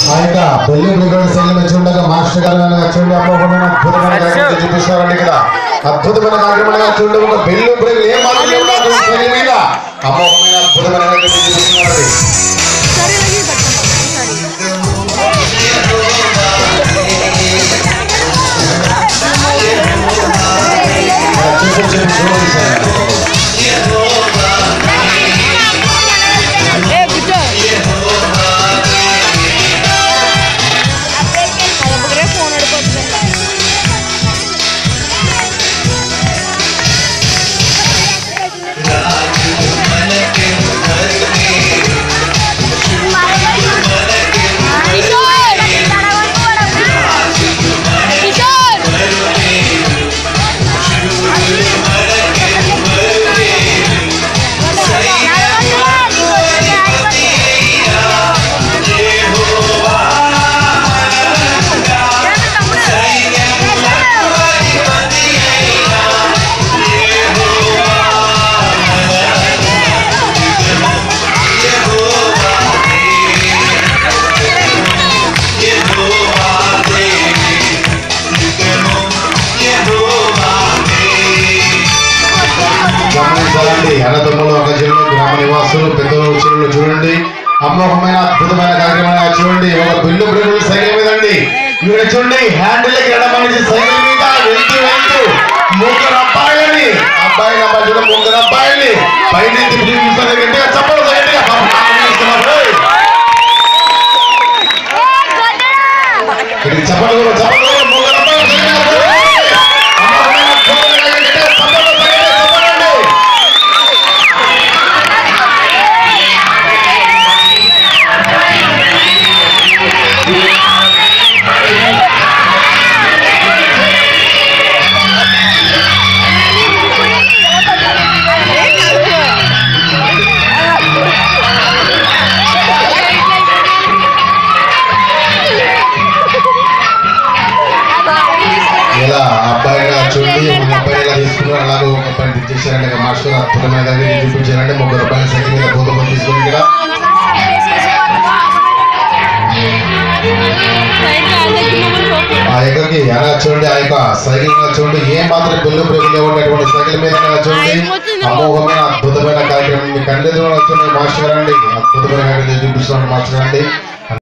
ఆ యొక్క పెళ్లి బ్రిగేడ్ శైలి వచ్చి ఉండగా మాస్టర్ గారు కనుక చూడండి అమ్మకమైన అద్భుతమైన కార్యక్రమం చూపిస్తున్నారండి ఇక్కడ అద్భుతమైన కార్యక్రమంగా చూడండి ఒక పెళ్లి బ్రిగేడ్ ఏ మాత్రం లేకుండా అటువంటి శైలి మీద అమ్మకమైన అద్భుతమైన కార్యక్రమం చూపిస్తున్నారండి సరే లగి పట్టుకో సరే ఇక్కడ చూపించండి చూడండి సార్. ఏ కూర్చో ఒకరే ఫోన్ అడిపోతుంది గమనించాలండి అన్నదమ్ములు ఒక జిల్లా గ్రామ నివాసులు పెద్దలు చెరువులు చూడండి అమోఘమైన అద్భుతమైన కార్యక్రమాలు చూడండి ఒక బిల్లు బ్రిగులు సైకిల్ మీద అండి ఇక్కడ చూడండి హ్యాండిల్ ఎడమనిచి సైకిల్ మీద వెళ్తూ వెళ్తూ ముగ్గురు అబ్బాయిని అబ్బాయిల మధ్యలో ముగ్గురు అబ్బాయిని పైన చూపిస్తారు గట్టిగా చెప్పలు గట్టిగా పాపం పాపం చేస్తున్నారు. ఇది చెప్పలు కూడా చెప్పలు కూడా ముగ్గురు అబ్బాయిలు సైకిల్ మీద చూడండి. అమోఘమైన అద్భుతమైన కార్యక్రమం గట్టిగా చెప్పలు గట్టిగా చెప్పలండి. ఇలా అబ్బాయిగా చూడండి ఒక అబ్బాయి ఇలా తీసుకున్నారు అలాగే ఒక అబ్బాయిని తెచ్చేసారండి ఇక మాస్టర్ అద్భుతమైన దగ్గర చూపించారండి ముగ్గురు అబ్బాయిలు సైకిల్ మీద భూతపం తీసుకుని ఇక్కడ ఆ ఎక్కడికి ఎలా చూడండి ఆ యొక్క సైకిల్ మీద చూడండి ఏ మాత్రం బిల్లు బ్రేకులు ఉండేటువంటి సైకిల్ మీద ఇలా చూడండి అమోఘమైన అద్భుతమైన కార్యక్రమం మీ కళ్ళెదురు వచ్చిన మాస్టర్ గారండి అద్భుతమైన కార్యక్రమం చూపిస్తున్నారు మాస్టర్ గారండి